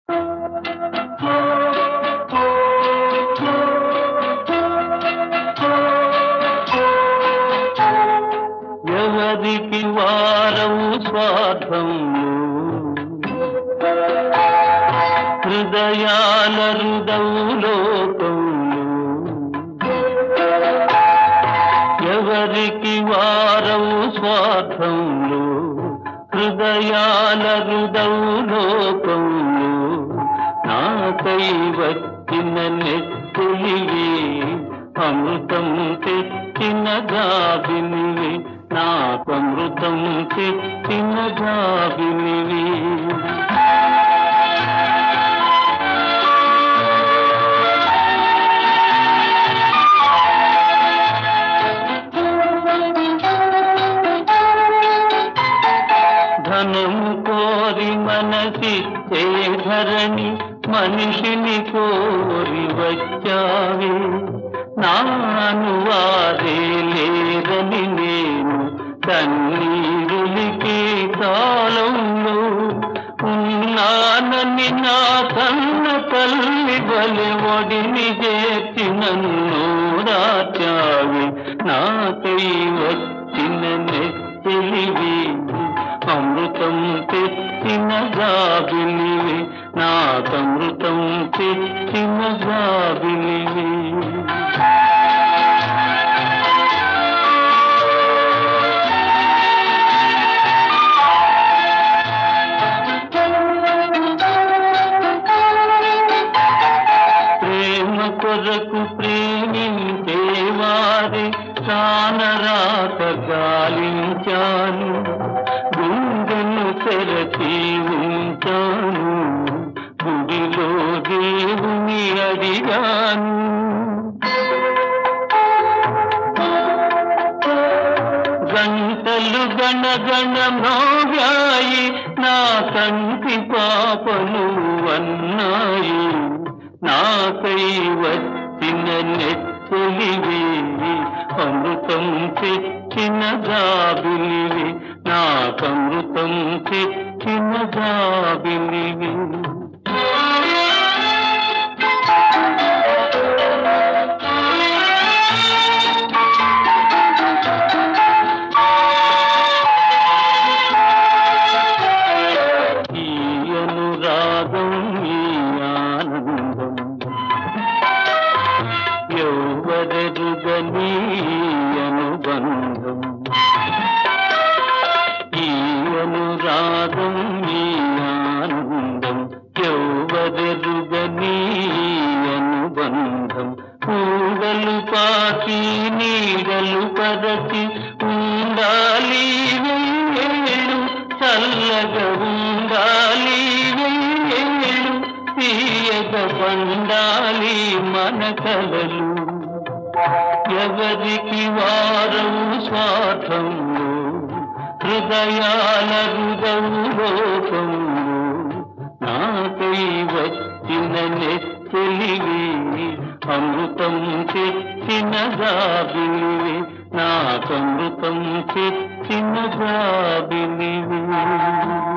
ఎవరికి వారవు స్వార్థము హృదయాల హృదవు లోకములు ఎవరికి వారవు స్వార్థములు హృదయాల హృదవు లోకములు నాకై వచ్చిన నెత్తులివి అమృతం తెచ్చిన గాబినివి నాకు అమృతం తెచ్చిన గాబినివి ధనము కోరి మనసిచ్చే ధరణి మనిషిని కోరి వచ్చావే నాను వారే లేరని నేను కన్నీరులికి కాలంలో ఉన్నానని నా కన్న తల్లి బలి ఒడిని చేర్చి నన్ను రాచావి నాకై వచ్చిన నెత్తిలివి అమృతం తెచ్చిన గాబిలివి నాకమృతం తెచ్చిన గాబిలివి ప్రేమ కొరకు ప్రేమించేవారి కానరాక గాలించాను గుండెను తెరచి ఉంచాను గుడిలో దేవుని అడిగాను గంటలు గణగణ మ్రోగాయి నా కంటి పాపలు అన్నాయి నాకై వచ్చిన నెచ్చలివి అమృతం తెచ్చిన గాబిలివి నాకమృతం తెచ్చిన గాబిలివి ఈ అనురాగం ఈ ఆనందం ఎవ్వరెరుగని అనుబంధం ఈ అనురాగం ఈ ఆనందం ఎవ్వరెరుగని అనుబంధం పూడలు పాకి నీడలు పరచి ఉండాలి వేళ్ళు చల్లగా ఉండాలి వేళ్ళు తీయగ పండాలి మన కలలు ఎవరికి వారవు స్వార్థంలో హృదయాల హృదవు లోకంలో నాకై వచ్చిన నెచ్చలివి అమృతం తెచ్చిన గాబిలివి నాకమృతం తెచ్చిన గాబిలివి